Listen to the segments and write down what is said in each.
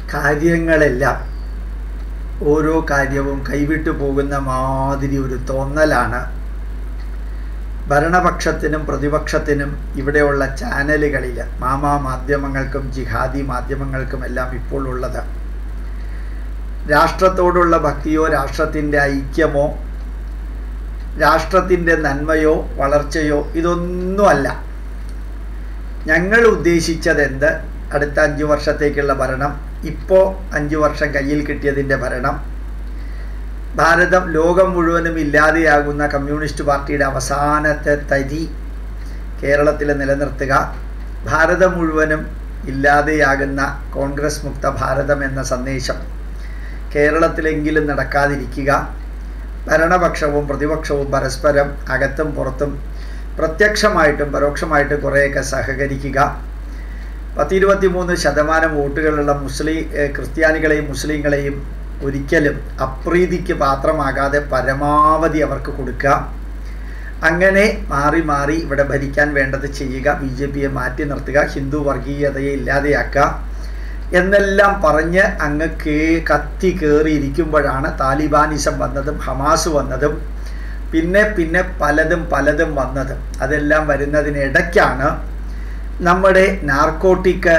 കാര്യങ്ങളെല്ലാം ഓരോ കാര്യവും കൈവിട്ടു പോകുന്ന മാതിരി ഒരു തോന്നലാണ് ഭരണപക്ഷത്തിനും പ്രതിപക്ഷത്തിനും ഇവിടെയുള്ള ചാനലുകളിൽ മാമാ മാധ്യമങ്ങൾക്കും ജിഹാദി മാധ്യമങ്ങൾക്കും എല്ലാം ഇപ്പോൾ ഉള്ളത് രാഷ്ട്രത്തോടുള്ള ഭക്തിയോ രാഷ്ട്രത്തിൻ്റെ ഐക്യമോ രാഷ്ട്രത്തിൻ്റെ നന്മയോ വളർച്ചയോ ഇതൊന്നുമല്ല ഞങ്ങൾ ഉദ്ദേശിച്ചതെന്ത് അടുത്ത അഞ്ച് വർഷത്തേക്കുള്ള ഭരണം ഇപ്പോൾ അഞ്ച് വർഷം കയ്യിൽ കിട്ടിയതിൻ്റെ ഭരണം ഭാരതം ലോകം മുഴുവനും ഇല്ലാതെയാകുന്ന കമ്മ്യൂണിസ്റ്റ് പാർട്ടിയുടെ അവസാനത്തെ തരി കേരളത്തിൽ നിലനിർത്തുക ഭാരതം മുഴുവനും ഇല്ലാതെയാകുന്ന കോൺഗ്രസ് മുക്ത ഭാരതം എന്ന സന്ദേശം കേരളത്തിലെങ്കിലും നടക്കാതിരിക്കുക ഭരണപക്ഷവും പ്രതിപക്ഷവും പരസ്പരം അകത്തും പുറത്തും പ്രത്യക്ഷമായിട്ടും പരോക്ഷമായിട്ടും കുറേയൊക്കെ സഹകരിക്കുക പത്തിരുപത്തി മൂന്ന് ശതമാനം വോട്ടുകളുള്ള മുസ്ലിം ക്രിസ്ത്യാനികളെയും മുസ്ലിങ്ങളെയും ഒരിക്കലും അപ്രീതിക്ക് പാത്രമാകാതെ പരമാവധി അവർക്ക് കൊടുക്കുക അങ്ങനെ മാറി മാറി ഇവിടെ ഭരിക്കാൻ വേണ്ടത് ചെയ്യുക ബി ജെ പിയെ മാറ്റി നിർത്തുക ഹിന്ദു വർഗീയതയെ ഇല്ലാതെയാക്കുക എന്നെല്ലാം പറഞ്ഞ് അങ്ങ് കേ കത്തി കയറിയിരിക്കുമ്പോഴാണ് താലിബാനിസം വന്നതും ഹമാസ് വന്നതും പിന്നെ പിന്നെ പലതും പലതും വന്നതും അതെല്ലാം വരുന്നതിനിടയ്ക്കാണ് നമ്മുടെ നാർക്കോട്ടിക്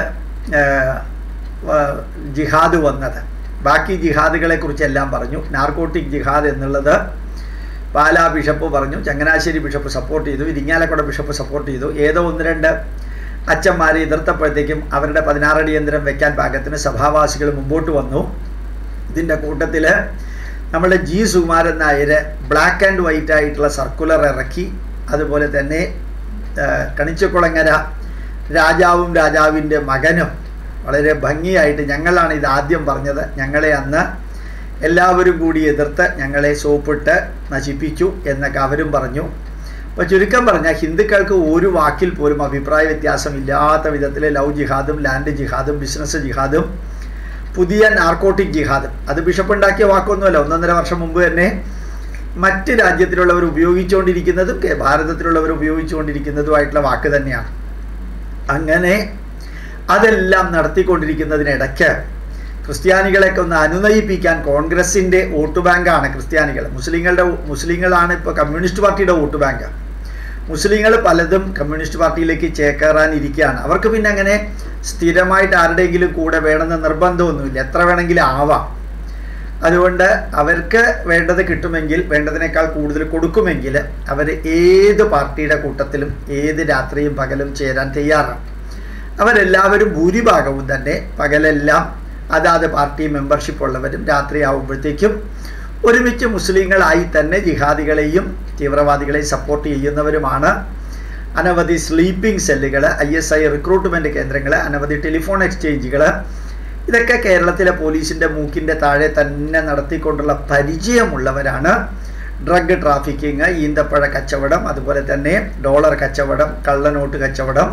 ജിഹാദ് വന്നത് ബാക്കി ജിഹാദുകളെ കുറിച്ചെല്ലാം പറഞ്ഞു നാർക്കോട്ടിക് ജിഹാദ് എന്നുള്ളത് പാലാ ബിഷപ്പ് പറഞ്ഞു ചങ്ങനാശ്ശേരി ബിഷപ്പ് സപ്പോർട്ട് ചെയ്തു ഇരിങ്ങാലക്കുട ബിഷപ്പ് സപ്പോർട്ട് ചെയ്തു ഏതോ ഒന്ന് രണ്ട് അച്ഛന്മാരെ എതിർത്തപ്പോഴത്തേക്കും അവരുടെ പതിനാറടി യന്ത്രം വെക്കാൻ പാകത്തിന് സഭാവാസികൾ മുമ്പോട്ട് വന്നു ഇതിൻ്റെ കൂട്ടത്തിൽ നമ്മുടെ G Sukumaran Nair black and white ആയിട്ടുള്ള സർക്കുലർ ഇറക്കി അതുപോലെ തന്നെ കണിച്ചക്കുളങ്ങര രാജാവും രാജാവിൻ്റെ മകനും വളരെ ഭംഗിയായിട്ട് ഞങ്ങളാണ് ഇത് ആദ്യം പറഞ്ഞത് ഞങ്ങളെ അന്ന് എല്ലാവരും കൂടി എതിർത്ത് ഞങ്ങളെ സോപ്പിട്ട് നശിപ്പിച്ചു എന്നൊക്കെ അവരും പറഞ്ഞു അപ്പോൾ ചുരുക്കം പറഞ്ഞാൽ ഹിന്ദുക്കൾക്ക് ഒരു വാക്കിൽ പോലും അഭിപ്രായ വ്യത്യാസം ഇല്ലാത്ത വിധത്തിൽ ലവ് ജിഹാദും ലാൻഡ് ജിഹാദും ബിസിനസ് ജിഹാദും പുതിയ നാർക്കോട്ടിക് ജിഹാദും അത് ബിഷപ്പ് ഉണ്ടാക്കിയ വാക്കൊന്നുമല്ല ഒന്നൊന്നര വർഷം മുമ്പ് തന്നെ മറ്റ് രാജ്യത്തിലുള്ളവർ ഉപയോഗിച്ചുകൊണ്ടിരിക്കുന്നതും ഭാരതത്തിലുള്ളവർ ഉപയോഗിച്ചുകൊണ്ടിരിക്കുന്നതുമായിട്ടുള്ള വാക്ക് തന്നെയാണ് അങ്ങനെ അതെല്ലാം നടത്തിക്കൊണ്ടിരിക്കുന്നതിനിടയ്ക്ക് ക്രിസ്ത്യാനികളെയൊക്കെ ഒന്ന് അനുനയിപ്പിക്കാൻ കോൺഗ്രസിൻ്റെ വോട്ട് ബാങ്കാണ് ക്രിസ്ത്യാനികൾ മുസ്ലിങ്ങളുടെ മുസ്ലിങ്ങളാണ് ഇപ്പോൾ കമ്മ്യൂണിസ്റ്റ് പാർട്ടിയുടെ വോട്ട് ബാങ്ക് മുസ്ലിങ്ങൾ പലതും കമ്മ്യൂണിസ്റ്റ് പാർട്ടിയിലേക്ക് ചേക്കേറാനിരിക്കുകയാണ് അവർക്ക് പിന്നെ അങ്ങനെ സ്ഥിരമായിട്ട് ആരുടെയെങ്കിലും കൂടെ വേണമെന്ന് നിർബന്ധമൊന്നുമില്ല എത്ര വേണമെങ്കിലും ആവാം അതുകൊണ്ട് അവർക്ക് വേണ്ടത് കിട്ടുമെങ്കിൽ വേണ്ടതിനേക്കാൾ കൂടുതൽ കൊടുക്കുമെങ്കിൽ അവർ ഏത് പാർട്ടിയുടെ കൂട്ടത്തിലും ഏത് രാത്രിയും പകലും ചേരാൻ തയ്യാറാണ് അവരെല്ലാവരും ഭൂരിഭാഗവും തന്നെ പകലെല്ലാം അതാത് പാർട്ടി മെമ്പർഷിപ്പ് ഉള്ളവരും രാത്രിയാവുമ്പോഴത്തേക്കും ഒരുമിച്ച് മുസ്ലിങ്ങളായി തന്നെ ജിഹാദികളെയും തീവ്രവാദികളെയും സപ്പോർട്ട് ചെയ്യുന്നവരുമാണ് അനവധി സ്ലീപ്പിംഗ് സെല്ലുകൾ ഐ എസ് ഐ റിക്രൂട്ട്മെൻറ്റ് കേന്ദ്രങ്ങൾ അനവധി ടെലിഫോൺ എക്സ്ചേഞ്ചുകൾ ഇതൊക്കെ കേരളത്തിലെ പോലീസിൻ്റെ മൂക്കിൻ്റെ താഴെ തന്നെ നടത്തിക്കൊണ്ടുള്ള പരിചയമുള്ളവരാണ് ഡ്രഗ് ട്രാഫിക്കിങ് ഈന്തപ്പഴ കച്ചവടം അതുപോലെ തന്നെ ഡോളർ കച്ചവടം കള്ളനോട്ട് കച്ചവടം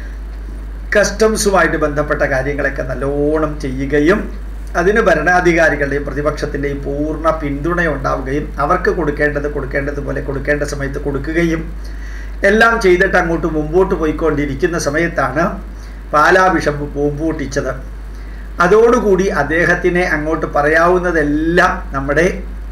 കസ്റ്റംസുമായിട്ട് ബന്ധപ്പെട്ട കാര്യങ്ങളൊക്കെ നല്ലോണം ചെയ്യുകയും അതിന് ഭരണാധികാരികളുടെയും പ്രതിപക്ഷത്തിൻ്റെയും പൂർണ്ണ പിന്തുണ ഉണ്ടാവുകയും അവർക്ക് കൊടുക്കേണ്ടത് കൊടുക്കേണ്ടതുപോലെ കൊടുക്കേണ്ട സമയത്ത് കൊടുക്കുകയും എല്ലാം ചെയ്തിട്ട് അങ്ങോട്ട് മുമ്പോട്ട് പോയിക്കൊണ്ടിരിക്കുന്ന സമയത്താണ് പാലാ ബിഷപ്പ് പൂമ്പൂട്ടിച്ചത് അതോടുകൂടി അദ്ദേഹത്തിനെ അങ്ങോട്ട് പറയാവുന്നതെല്ലാം നമ്മുടെ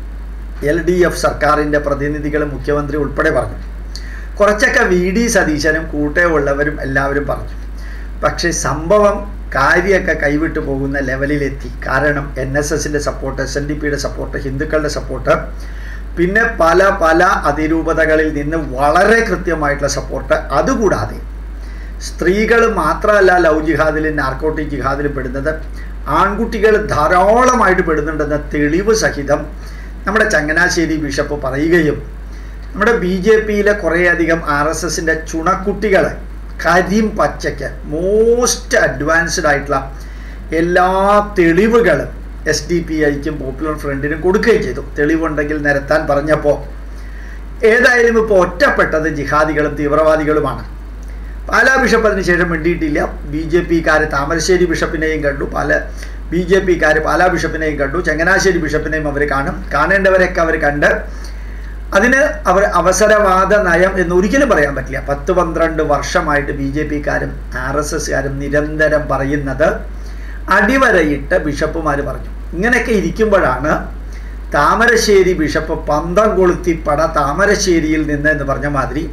എൽ ഡി എഫ് സർക്കാരിൻ്റെ പ്രതിനിധികൾ മുഖ്യമന്ത്രി ഉൾപ്പെടെ പറഞ്ഞു കുറച്ചൊക്കെ വി ഡി സതീശനും കൂട്ടയുള്ളവരും എല്ലാവരും പറഞ്ഞു പക്ഷേ സംഭവം കാര്യമൊക്കെ കൈവിട്ടു പോകുന്ന ലെവലിലെത്തി കാരണം എൻ എസ് എസിൻ്റെ സപ്പോർട്ട് എസ് എൻ ഡി പിയുടെ സപ്പോർട്ട് ഹിന്ദുക്കളുടെ സപ്പോർട്ട് പിന്നെ പല പല അതിരൂപതകളിൽ നിന്ന് വളരെ കൃത്യമായിട്ടുള്ള സപ്പോർട്ട് അതുകൂടാതെ സ്ത്രീകൾ മാത്രമല്ല ലവ് ജിഹാദിലും നാർക്കോട്ടിക് ജിഹാദിലും പെടുന്നത് ആൺകുട്ടികൾ ധാരാളമായിട്ട് പെടുന്നുണ്ടെന്ന തെളിവ് സഹിതം നമ്മുടെ ചങ്ങനാശ്ശേരി ബിഷപ്പ് പറയുകയും നമ്മുടെ ബി ജെ പിയിലെ കുറേയധികം ആർ എസ് എസിൻ്റെ ചുണക്കുട്ടികൾ കരിം പച്ചയ്ക്ക് മോസ്റ്റ് അഡ്വാൻസ്ഡ് ആയിട്ടുള്ള എല്ലാ തെളിവുകളും എസ് ഡി പി ഐക്കും പോപ്പുലർ ഫ്രണ്ടിനും കൊടുക്കുകയും ചെയ്തു തെളിവുണ്ടെങ്കിൽ നിരത്താൻ പറഞ്ഞപ്പോൾ ഏതായാലും ഇപ്പോൾ ഒറ്റപ്പെട്ടത് ജിഹാദികളും തീവ്രവാദികളുമാണ് പാലാ ബിഷപ്പ് അതിന് ശേഷം വേണ്ടിയിട്ടില്ല ബി ജെ പിക്കാർ താമരശ്ശേരി ബിഷപ്പിനെയും കണ്ടു പല ബി ജെ പിക്കാർ പാലാ ബിഷപ്പിനെയും കണ്ടു ചങ്ങനാശ്ശേരി ബിഷപ്പിനെയും അവർ കാണും കാണേണ്ടവരൊക്കെ അവർ കണ്ട് അതിന് അവർ അവസരവാദ നയം എന്ന് ഒരിക്കലും പറയാൻ പറ്റില്ല പത്ത് പന്ത്രണ്ട് വർഷമായിട്ട് ബി ജെ പിക്കാരും ആർ എസ് എസ്കാരും നിരന്തരം പറയുന്നത് അടിവരയിട്ട് ബിഷപ്പുമാർ പറഞ്ഞു ഇങ്ങനെയൊക്കെ ഇരിക്കുമ്പോഴാണ് താമരശ്ശേരി ബിഷപ്പ് പന്തം കൊളുത്തിപ്പട താമരശ്ശേരിയിൽ നിന്ന് എന്ന് പറഞ്ഞ മാതിരി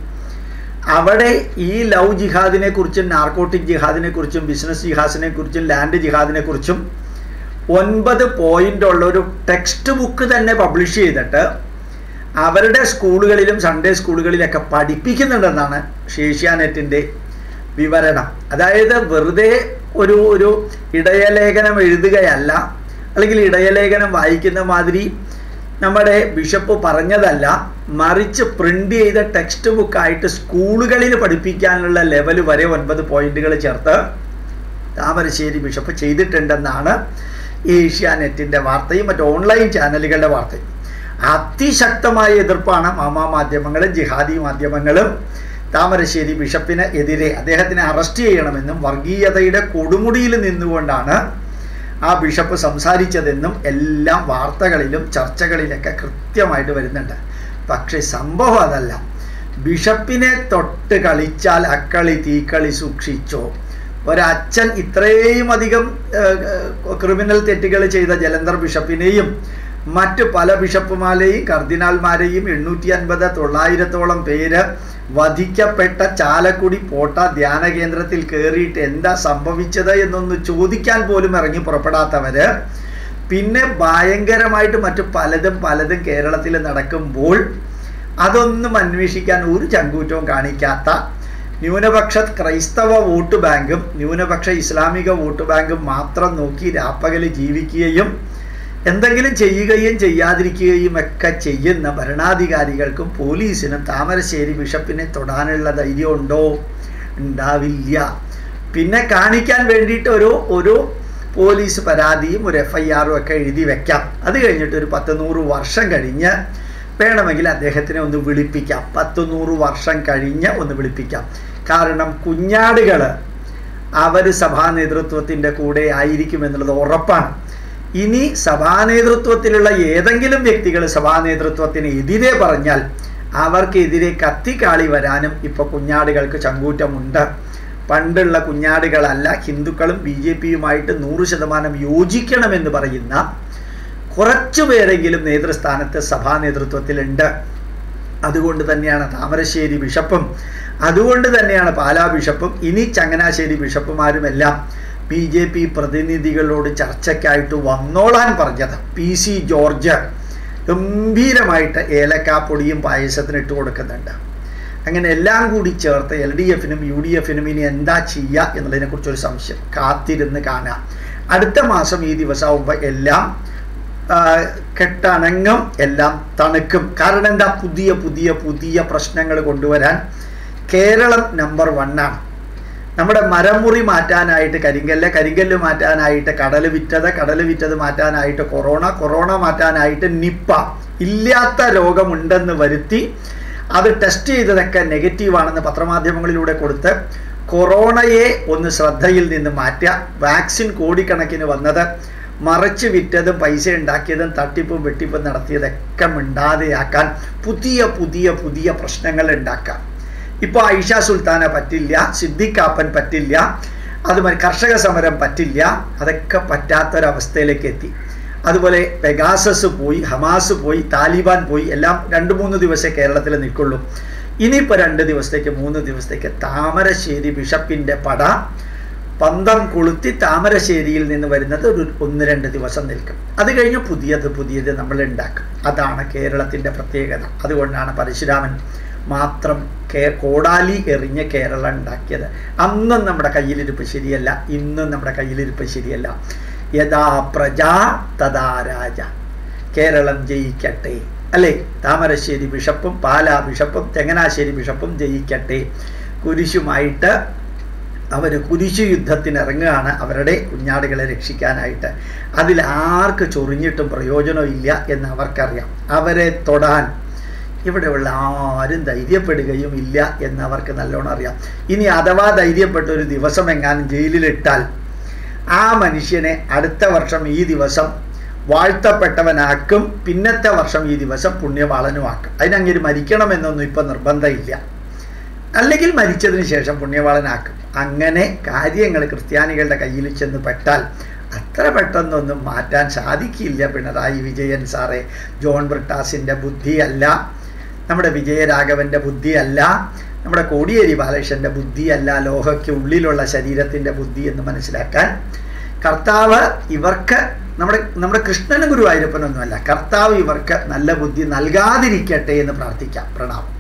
അവിടെ ഈ ലവ് ജിഹാദിനെ കുറിച്ചും നാർക്കോട്ടിക് ജിഹാദിനെ കുറിച്ചും ബിസിനസ് ജിഹാദിനെ കുറിച്ചും ലാൻഡ് ജിഹാദിനെ കുറിച്ചും ഒൻപത് പോയിന്റ് ഉള്ള ഒരു ടെക്സ്റ്റ് ബുക്ക് തന്നെ പബ്ലിഷ് ചെയ്തിട്ട് അവരുടെ സ്കൂളുകളിലും സൺഡേ സ്കൂളുകളിലൊക്കെ പഠിപ്പിക്കുന്നുണ്ടെന്നാണ് ഏഷ്യാനെറ്റിൻ്റെ വിവരണം അതായത് വെറുതെ ഒരു ഒരു ഇടയലേഖനം എഴുതുകയല്ല അല്ലെങ്കിൽ ഇടയലേഖനം വായിക്കുന്ന മാതിരി നമ്മുടെ ബിഷപ്പ് പറഞ്ഞതല്ല മറിച്ച് പ്രിന്റ് ചെയ്ത ടെക്സ്റ്റ് ബുക്കായിട്ട് സ്കൂളുകളിൽ പഠിപ്പിക്കാനുള്ള ലെവൽ വരെ ഒൻപത് പോയിന്റുകൾ ചേർത്ത് താമരശ്ശേരി ബിഷപ്പ് ചെയ്തിട്ടുണ്ടെന്നാണ് ഏഷ്യാനെറ്റിൻ്റെ വാർത്തയും മറ്റ് ഓൺലൈൻ ചാനലുകളുടെ വാർത്തയും അതിശക്തമായ എതിർപ്പാണ് മാമാ മാധ്യമങ്ങളും ജിഹാദി മാധ്യമങ്ങളും താമരശ്ശേരി ബിഷപ്പിന് എതിരെ അദ്ദേഹത്തിനെ അറസ്റ്റ് ചെയ്യണമെന്നും വർഗീയതയുടെ കൊടുമുടിയിൽ നിന്നുകൊണ്ടാണ് ആ ബിഷപ്പ് സംസാരിച്ചതെന്നും എല്ലാം വാർത്തകളിലും ചർച്ചകളിലൊക്കെ കൃത്യമായിട്ട് വരുന്നുണ്ട് പക്ഷെ സംഭവം അതല്ല ബിഷപ്പിനെ തൊട്ട് കളിച്ചാൽ അക്കളി തീക്കളി സൂക്ഷിച്ചോ ഒരച്ഛൻ ഇത്രയും അധികം ക്രിമിനൽ തെറ്റുകൾ ചെയ്ത ജലന്ധർ ബിഷപ്പിനെയും മറ്റു പല ബിഷപ്പുമാരെയും കർദിനാൾമാരെയും എണ്ണൂറ്റി അൻപത് തൊള്ളായിരത്തോളം പേര് വധിക്കപ്പെട്ട ചാലക്കുടി പോട്ട ധ്യാന കേന്ദ്രത്തിൽ കയറിയിട്ട് എന്താ സംഭവിച്ചത് എന്നൊന്ന് ചോദിക്കാൻ പോലും ഇറങ്ങി പുറപ്പെടാത്തവര് പിന്നെ ഭയങ്കരമായിട്ട് മറ്റു പലതും പലതും കേരളത്തിൽ നടക്കുമ്പോൾ അതൊന്നും അന്വേഷിക്കാൻ ഒരു ചങ്കൂറ്റവും കാണിക്കാത്ത ന്യൂനപക്ഷ ക്രൈസ്തവ വോട്ട് ബാങ്കും ന്യൂനപക്ഷ ഇസ്ലാമിക വോട്ട് ബാങ്കും മാത്രം നോക്കി രാപ്പകൽ ജീവിക്കുകയും എന്തെങ്കിലും ചെയ്യുകയും ചെയ്യാതിരിക്കുകയും ഒക്കെ ചെയ്യുന്ന ഭരണാധികാരികൾക്കും പോലീസിനും താമരശ്ശേരി ബിഷപ്പിനെ തൊടാനുള്ള ധൈര്യമുണ്ടോ ഉണ്ടാവില്ല പിന്നെ കാണിക്കാൻ വേണ്ടിയിട്ട് ഒരു ഒരു പോലീസ് പരാതിയും ഒരു എഫ് ഐ ആറും ഒക്കെ എഴുതി വെക്കാം അത് കഴിഞ്ഞിട്ട് ഒരു പത്ത് നൂറ് വർഷം കഴിഞ്ഞ് വേണമെങ്കിൽ അദ്ദേഹത്തിനെ ഒന്ന് വിളിപ്പിക്കാം പത്ത് നൂറ് വർഷം കഴിഞ്ഞ് ഒന്ന് വിളിപ്പിക്കാം കാരണം കുഞ്ഞാടുകൾ അവർ സഭാ നേതൃത്വത്തിൻ്റെ കൂടെ ആയിരിക്കും എന്നുള്ളത് ഉറപ്പാണ് ഇനി സഭാ നേതൃത്വത്തിലുള്ള ഏതെങ്കിലും വ്യക്തികൾ സഭാ നേതൃത്വത്തിന് എതിരെ പറഞ്ഞാൽ അവർക്കെതിരെ കത്തിക്കാളി വരാനും ഇപ്പോൾ കുഞ്ഞാടുകൾക്ക് ചങ്കൂറ്റമുണ്ട് പണ്ടുള്ള കുഞ്ഞാടുകളല്ല ഹിന്ദുക്കളും ബി ജെ പിയുമായിട്ട് നൂറ് ശതമാനം യോജിക്കണമെന്ന് പറയുന്ന കുറച്ചു പേരെങ്കിലും നേതൃസ്ഥാനത്ത് സഭാ നേതൃത്വത്തിലുണ്ട് അതുകൊണ്ട് തന്നെയാണ് താമരശ്ശേരി ബിഷപ്പും അതുകൊണ്ട് തന്നെയാണ് പാലാ ബിഷപ്പും ഇനി ചങ്ങനാശ്ശേരി ബിഷപ്പുമാരുമെല്ലാം ബി ജെ പി പ്രതിനിധികളോട് ചർച്ചയ്ക്കായിട്ട് വന്നോളാൻ പറഞ്ഞത് പി സി ജോർജ് ഗംഭീരമായിട്ട് ഏലക്കാപ്പൊടിയും പായസത്തിന് ഇട്ട് കൊടുക്കുന്നുണ്ട് അങ്ങനെ എല്ലാം കൂടി ചേർത്ത് എൽ ഡി എഫിനും യു ഡി എഫിനും ഇനി എന്താ ചെയ്യുക എന്നുള്ളതിനെക്കുറിച്ചൊരു സംശയം കാത്തിരുന്ന് കാണാം അടുത്ത മാസം ഈ ദിവസമാകുമ്പോൾ എല്ലാം കെട്ടണങ്ങും എല്ലാം തണുക്കും കാരണം എന്താ പുതിയ പുതിയ പുതിയ പ്രശ്നങ്ങൾ കൊണ്ടുവരാൻ കേരളം നമ്പർ വണ്ണാണ് നമ്മുടെ മരമുറി മാറ്റാനായിട്ട് കരിങ്കല്ല് കരിങ്കല്ല് മാറ്റാനായിട്ട് കടൽ വിറ്റത് കടൽ വിറ്റത് മാറ്റാനായിട്ട് കൊറോണ കൊറോണ മാറ്റാനായിട്ട് നിപ്പ ഇല്ലാത്ത രോഗമുണ്ടെന്ന് വരുത്തി അത് ടെസ്റ്റ് ചെയ്തതൊക്കെ നെഗറ്റീവാണെന്ന് പത്രമാധ്യമങ്ങളിലൂടെ കൊടുത്ത് കൊറോണയെ ഒന്ന് ശ്രദ്ധയിൽ നിന്ന് മാറ്റുക വാക്സിൻ കോടിക്കണക്കിന് വന്നത് മറച്ച് വിറ്റതും പൈസ ഉണ്ടാക്കിയതും തട്ടിപ്പും വെട്ടിപ്പും നടത്തിയതൊക്കെ മിണ്ടാതെയാക്കാൻ പുതിയ പുതിയ പുതിയ പ്രശ്നങ്ങൾ ഉണ്ടാക്കാം ഇപ്പോൾ ഐഷ സുൽത്താന പറ്റില്ല സിദ്ദിഖാപ്പൻ പറ്റില്ല അതുമാതിരി കർഷക സമരം പറ്റില്ല അതൊക്കെ പറ്റാത്തൊരവസ്ഥയിലേക്ക് എത്തി അതുപോലെ പെഗാസസ് പോയി ഹമാസ് പോയി താലിബാൻ പോയി എല്ലാം രണ്ട് മൂന്ന് ദിവസമേ കേരളത്തിൽ നിൽക്കുള്ളൂ ഇനിയിപ്പോൾ രണ്ട് ദിവസത്തേക്ക് മൂന്ന് ദിവസത്തേക്ക് താമരശ്ശേരി ബിഷപ്പിൻ്റെ പട പന്തം കൊളുത്തി താമരശ്ശേരിയിൽ നിന്ന് വരുന്നത് ഒരു ഒന്ന് രണ്ട് ദിവസം നിൽക്കും അത് കഴിഞ്ഞ് പുതിയത് പുതിയത് നമ്മൾ ഉണ്ടാക്കും അതാണ് കേരളത്തിൻ്റെ പ്രത്യേകത അതുകൊണ്ടാണ് പരശുരാമൻ മാത്രം കേ കോടാലി എറിഞ്ഞ് കേരളം ഉണ്ടാക്കിയത് അന്നും നമ്മുടെ കയ്യിലിരിപ്പ് ശരിയല്ല ഇന്നും നമ്മുടെ കയ്യിലിരിപ്പ് ശരിയല്ല യഥാ പ്രജാ തഥാ രാജ കേരളം ജയിക്കട്ടെ അല്ലേ താമരശ്ശേരി ബിഷപ്പും പാലാ ബിഷപ്പും തെങ്ങനാശ്ശേരി ബിഷപ്പും ജയിക്കട്ടെ കുരിശുമായിട്ട് അവർ കുരിശു യുദ്ധത്തിന് ഇറങ്ങുകയാണ് അവരുടെ കുഞ്ഞാടുകളെ രക്ഷിക്കാനായിട്ട് അതിൽ ആർക്ക് ചൊറിഞ്ഞിട്ടും പ്രയോജനമില്ല എന്ന് അവർക്കറിയാം അവരെ തൊടാൻ ഇവിടെയുള്ള ആരും ധൈര്യപ്പെടുകയും ഇല്ല എന്ന് അവർക്ക് നല്ലോണം അറിയാം ഇനി അഥവാ ധൈര്യപ്പെട്ട ഒരു ദിവസം എങ്ങാനും ജയിലിലിട്ടാൽ ആ മനുഷ്യനെ അടുത്ത വർഷം ഈ ദിവസം വാഴ്ത്തപ്പെട്ടവനാക്കും പിന്നത്തെ വർഷം ഈ ദിവസം പുണ്യവാളനുമാക്കും അതിനങ്ങനെ മരിക്കണമെന്നൊന്നും ഇപ്പം നിർബന്ധമില്ല അല്ലെങ്കിൽ മരിച്ചതിന് ശേഷം പുണ്യവാളനാക്കും അങ്ങനെ കാര്യങ്ങൾ ക്രിസ്ത്യാനികളുടെ കയ്യിൽ ചെന്ന് പെട്ടാൽ അത്ര പെട്ടെന്നൊന്നും മാറ്റാൻ സാധിക്കില്ല പിണറായി വിജയൻ സാറേ ജോൺ ബ്രിട്ടാസിൻ്റെ ബുദ്ധിയല്ല നമ്മുടെ വിജയരാഘവൻ്റെ ബുദ്ധിയല്ല നമ്മുടെ കോടിയേരി ബാലകൃഷ്ണൻ്റെ ബുദ്ധിയല്ല ലോഹയ്ക്ക് ഉള്ളിലുള്ള ശരീരത്തിൻ്റെ ബുദ്ധി എന്ന് മനസ്സിലാക്കാൻ കർത്താവ് ഇവർക്ക് നമ്മുടെ നമ്മുടെ കൃഷ്ണന് ഗുരുവായൂരപ്പനൊന്നുമല്ല കർത്താവ് ഇവർക്ക് നല്ല ബുദ്ധി നൽകാതിരിക്കട്ടെ എന്ന് പ്രാർത്ഥിക്കാം പ്രണാമം